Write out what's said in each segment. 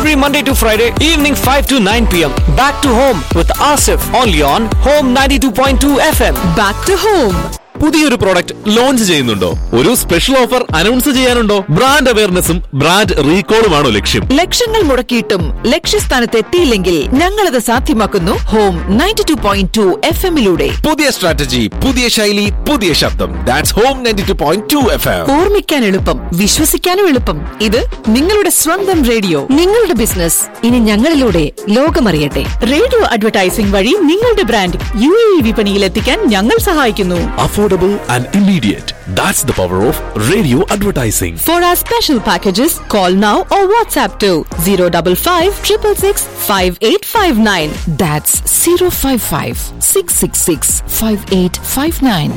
every Monday to Friday, evening 5 to 9 pm. Back to home with Asif, only on Home 92.2 FM. Back to home പുതിയൊരു product launch ചെയ്യുന്നുണ്ടോ ഒരു special offer announce ചെയ്യാനുണ്ടോ brand അവയർനെസ്സും brand റീകോളുമാണോ ലക്ഷ്യം ലക്ഷങ്ങൾ മുടക്കിയിട്ടും ലക്ഷ്യസ്ഥാനത്ത് എത്തിയില്ലെങ്കിൽ ഞങ്ങളത് സാധ്യമാക്കുന്നു home ninety two point two F എമ്മിലൂടെ പുതിയ സ്ട്രാറ്റജി പുതിയ ശൈലി പുതിയ ശബ്ദം that's home ninety two point two F M ഓർമ്മിക്കാൻ എളുപ്പം വിശ്വസിക്കാനും എളുപ്പം ഇത് നിങ്ങളുടെ സ്വന്തം റേഡിയോ നിങ്ങളുടെ ബിസിനസ് ഇനി ഞങ്ങളിലൂടെ ലോകമറിയട്ടെ റേഡിയോ അഡ്വർടൈസിംഗ് വഴി നിങ്ങളുടെ ബ്രാൻഡ് യു എ വിപണിയിൽ എത്തിക്കാൻ ഞങ്ങൾ സഹായിക്കുന്നു affordable and immediate that's the power of radio advertising for our special packages call now or WhatsApp two zero double five triple six five eight five nine that's zero five five six six six five eight five nine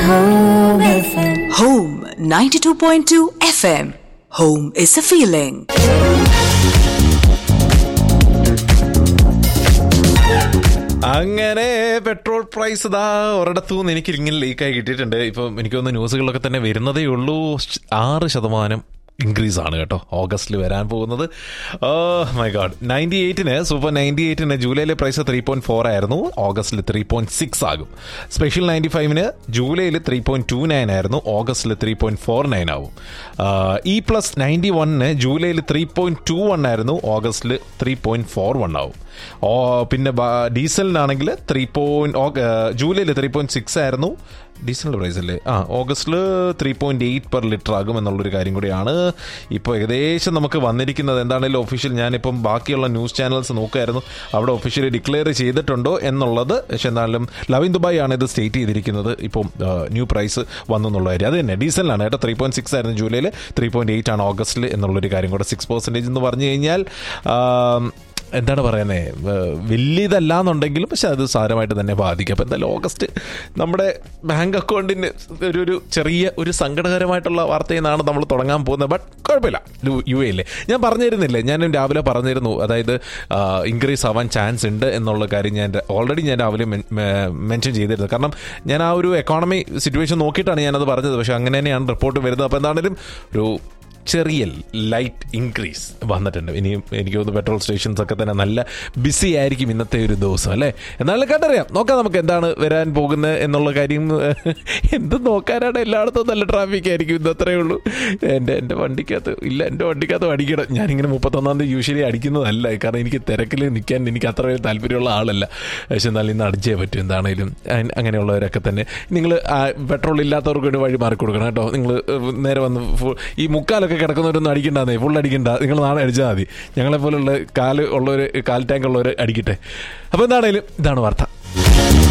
Home 92.2 FM. Home is a feeling. അങ്ങനെ petrol price ഇതാ ഒരിടത്തു നിന്ന് എനിക്ക് ഇങ്ങനെ ലീക്കായി കിട്ടിയിട്ടുണ്ട് ഇപ്പം എനിക്ക് തോന്നുന്നു ന്യൂസുകളിലൊക്കെ തന്നെ വരുന്നതേ ഉള്ളൂ ആറ് ശതമാനം ഇൻക്രീസ് ആണ് കേട്ടോ ഓഗസ്റ്റിൽ വരാൻ പോകുന്നത് മൈ ഗാഡ് നയൻറ്റി എയ്റ്റിന് സൂപ്പർ നയൻറ്റി എയ്റ്റിന് ജൂലൈയിലെ പ്രൈസ് ത്രീ പോയിന്റ് ഫോർ ആയിരുന്നു ഓഗസ്റ്റിൽ ത്രീ പോയിന്റ് സിക്സ് ആകും സ്പെഷ്യൽ നയൻറ്റി ഫൈവിന് ജൂലൈയിൽ ത്രീ പോയിന്റ് ടു നയൻ ആയിരുന്നു ഓഗസ്റ്റിൽ ത്രീ പോയിന്റ് ഫോർ നയൻ ആവും ഇ പ്ലസ് നയൻറ്റി വണ്ണിന് ജൂലൈയിൽ ത്രീ പോയിന്റ് ടു വൺ ആയിരുന്നു ഓഗസ്റ്റിൽ ത്രീ പോയിന്റ് ഫോർ വൺ ആവും ഓ പിന്നെ ബ- ഡീസലിനാണെങ്കിൽ ത്രീ പോയിന്റ് ജൂലൈയിൽ ത്രീ പോയിന്റ് സിക്സ് ആയിരുന്നു ഡീസലിൻ്റെ പ്രൈസ് അല്ലേ ആ ഓഗസ്റ്റിൽ three point eight per litre ആകും എന്നുള്ളൊരു കാര്യം കൂടിയാണ് ഇപ്പോൾ ഏകദേശം നമുക്ക് വന്നിരിക്കുന്നത് എന്താണെങ്കിലും ഒഫീഷ്യൽ ഞാനിപ്പം ബാക്കിയുള്ള ന്യൂസ് ചാനൽസ് നോക്കുമായിരുന്നു അവിടെ ഒഫീഷ്യലി ഡിക്ലെയർ ചെയ്തിട്ടുണ്ടോ എന്നുള്ളത് പക്ഷെ എന്നാലും ലവിൻ ദുബായ് ആണ് ഇത് സ്റ്റേറ്റ് ചെയ്തിരിക്കുന്നത് ഇപ്പം ന്യൂ പ്രൈസ് വന്നു എന്നുള്ള കാര്യം അത് തന്നെ ഡീസലിനാണ് കേട്ടോ ത്രീ പോയിന്റ് സിക്സ് ആയിരുന്നു ജൂലൈയിൽ ത്രീ പോയിന്റ് എയ്റ്റ് ആണ് ഓഗസ്റ്റിൽ എന്നുള്ളൊരു കാര്യം കൂടെ സിക്സ് പെർസെൻറ്റേജ് എന്ന് പറഞ്ഞു കഴിഞ്ഞാൽ ആം, എന്താണ് പറയുന്നത് വലിയതല്ല എന്നുണ്ടെങ്കിലും പക്ഷെ അത് സാരമായിട്ട് തന്നെ ബാധിക്കും അപ്പോൾ എന്തായാലും ഓഗസ്റ്റ് നമ്മുടെ ബാങ്ക് അക്കൗണ്ടിന് ഒരു ഒരു ചെറിയ ഒരു സങ്കടകരമായിട്ടുള്ള വാർത്തയിൽ നിന്നാണ് നമ്മൾ തുടങ്ങാൻ പോകുന്നത് ബട്ട് കുഴപ്പമില്ല യു- യു എയിലെ ഞാൻ പറഞ്ഞിരുന്നില്ലേ ഞാൻ രാവിലെ പറഞ്ഞിരുന്നു അതായത് ഇൻക്രീസ് ആവാൻ ചാൻസ് ഉണ്ട് എന്നുള്ള കാര്യം ഞാൻ ഓൾറെഡി ഞാൻ രാവിലെ മെൻഷൻ ചെയ്തിരുന്നു കാരണം ഞാൻ ആ ഒരു എക്കോണമി സിറ്റുവേഷൻ നോക്കിയിട്ടാണ് ഞാനത് പറഞ്ഞത് പക്ഷേ അങ്ങനെ തന്നെയാണ് റിപ്പോർട്ട് വരുന്നത് അപ്പോൾ എന്താണെങ്കിലും ഒരു ചെറിയ ലൈറ്റ് ഇൻക്രീസ് വന്നിട്ടുണ്ട് ഇനിയും എനിക്ക് തോന്നുന്നു പെട്രോൾ സ്റ്റേഷൻസ് ഒക്കെ തന്നെ നല്ല ബിസി ആയിരിക്കും ഇന്നത്തെ ഒരു ദിവസം അല്ലേ എന്നാലും കേട്ടറിയാം നോക്കാം നമുക്ക് എന്താണ് വരാൻ പോകുന്നത് എന്നുള്ള കാര്യം എന്ത് നോക്കാനാണ് എല്ലായിടത്തും നല്ല ട്രാഫിക് ആയിരിക്കും ഇത് അത്രയേ ഉള്ളൂ എൻ്റെ എൻ്റെ വണ്ടിക്കകത്ത് ഇല്ല എൻ്റെ വണ്ടിക്കകത്ത് അടിക്കണം ഞാനിങ്ങനെ മുപ്പത്തൊന്നാം തീയതി യൂഷ്വലി അടിക്കുന്നതല്ല കാരണം എനിക്ക് തിരക്കിൽ നിൽക്കാൻ എനിക്ക് അത്ര വലിയ താല്പര്യമുള്ള ആളല്ല പക്ഷെ എന്നാലും ഇന്ന് അടിച്ചേ പറ്റും എന്താണേലും അ- അങ്ങനെയുള്ളവരൊക്കെ തന്നെ നിങ്ങൾ പെട്രോൾ ഇല്ലാത്തവർക്ക് വേണ്ടി വഴി മാറി കൊടുക്കണം കേട്ടോ നിങ്ങൾ നേരെ വന്ന് ഫു- ഈ മുക്കാലൊക്കെ കിടക്കുന്നവരൊന്നും അടിക്കണ്ടെന്നേ ഫുൾ അടിക്കണ്ട നിങ്ങൾ നാളെ അടിച്ചാൽ മതി ഞങ്ങളെ പോലുള്ള കാല് ഉള്ളവർ കാൽ ടാങ്ക് ഉള്ളവർ അടിക്കട്ടെ അപ്പോൾ എന്താണേലും ഇതാണ് വാർത്ത